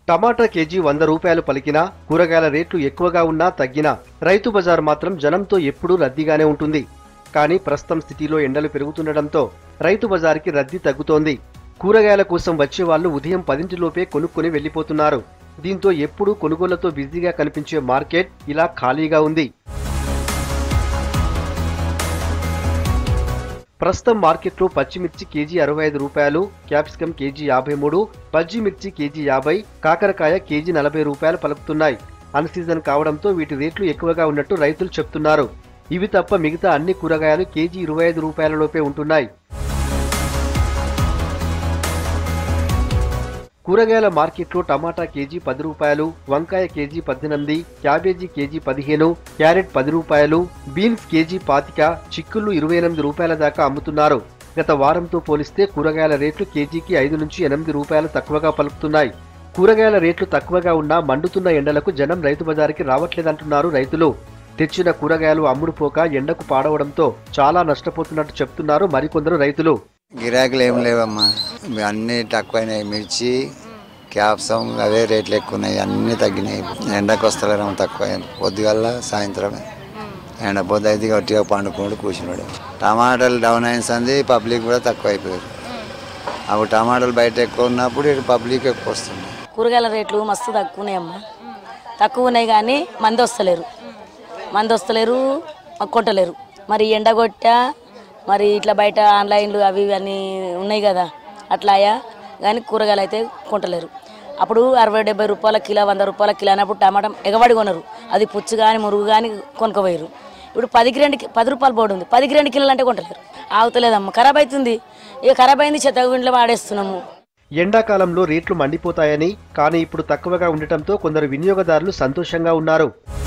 టమాటా KG వంద రూపాయలు పలికినా కూరగాయల రేట్లు ఎక్కువగా ఉన్నా తగ్గినా రైతు బజార్ మాత్రం జనంతో ఎప్పుడూ రద్దీగానే ఉంటుంది కానీ ప్రస్తుతం స్థితిలో ఎండలు పెరుగుతుండటంతో రైతు బజార్కి రద్దీ తగ్గుతోంది కూరగాయల కోసం వచ్చే వాళ్ళు ఉదయం పదింటిలోపే కొనుక్కొని వెళ్లిపోతున్నారు దీంతో ఎప్పుడూ కొనుగోళ్లతో బిజీగా కనిపించే మార్కెట్ ఇలా ఖాళీగా ఉంది ప్రస్తుతం మార్కెట్లో పచ్చిమిర్చి కేజీ అరవై ఐదు రూపాయలు క్యాప్సికం కేజీ యాభై మూడు పచ్చి మిర్చి కేజీ యాభై కాకరకాయ కేజీ నలభై రూపాయలు పలుకుతున్నాయి అన్ సీజన్ కావడంతో వీటి రేట్లు ఎక్కువగా ఉన్నట్టు రైతులు చెప్తున్నారు ఇవి తప్ప మిగతా అన్ని కూరగాయలు కేజీ ఇరవై ఐదు రూపాయలలోపే ఉంటున్నాయి కూరగాయల మార్కెట్లో టమాటా కేజీ పది రూపాయలు వంకాయ కేజీ పద్దెనిమిది క్యాబేజీ కేజీ పదిహేను క్యారెట్ పది రూపాయలు బీన్స్ కేజీ పాతిక చిక్కుళ్ళు ఇరవై ఎనిమిది రూపాయల దాకా అమ్ముతున్నారు గత వారంతో పోలిస్తే కూరగాయల రేట్లు కేజీకి ఐదు నుంచి ఎనిమిది రూపాయలు తక్కువగా పలుకుతున్నాయి కూరగాయల రేట్లు తక్కువగా ఉన్నా మండుతున్న ఎండలకు జనం రైతు బజారుకి రావట్లేదంటున్నారు రైతులు తెచ్చిన కూరగాయలు అమ్ముడుపోక ఎండకు పాడవడంతో చాలా నష్టపోతున్నట్టు చెప్తున్నారు మరికొందరు రైతులు గిరాకీలు ఏం లేవమ్మా ఇవి అన్నీ తక్కువైనాయి మిర్చి క్యాప్సమ్ అవే రేట్లు ఎక్కువ ఉన్నాయి అన్నీ తగ్గినాయి ఎండకు వస్తలేము తక్కువ పొద్దుగల్లా సాయంత్రమే ఎండ పొద్దు అయితే గట్టిగా పండుకున్నాడు కూర్చున్నాడు టమాటాలు డౌన్ అయిన పబ్లిక్ కూడా తక్కువ అయిపోయారు అప్పుడు టమాటాలు బయట ఎక్కువ ఉన్నప్పుడు ఇటు పబ్లిక్ ఎక్కువ వస్తుంది కూరగాయల రేట్లు మస్తు తక్కువ ఉన్నాయమ్మా తక్కువ ఉన్నాయి కానీ మంది వస్తలేరు మంది వస్తలేరు మాకు కొంటలేరు మరి ఎండగొట్ట మరి ఇట్లా బయట ఆన్లైన్లు అవి ఇవి అన్నీ ఉన్నాయి కదా అట్లాయా కానీ కూరగాయలు అయితే కొంటలేరు అప్పుడు అరవై డెబ్బై రూపాయల కిలో వంద రూపాయల కిలో అన్నప్పుడు టమాటా ఎగబడి కొనరు అది పుచ్చు కానీ మురుగు కానీ కొనుక్కోపోయారు ఇప్పుడు పదికి రెండు కి- పది రూపాయలు బోర్డు ఉంది పదికి రెండు కిలోలు అంటే కొంటలేరు ఆగుతలేదమ్మా ఖరాబ్ అవుతుంది ఇక ఖరాబ్ అయింది చెత్త ఇంట్లో వాడేస్తున్నాము ఎండాకాలంలో రేట్లు మండిపోతాయని కానీ ఇప్పుడు తక్కువగా ఉండటంతో కొందరు వినియోగదారులు సంతోషంగా ఉన్నారు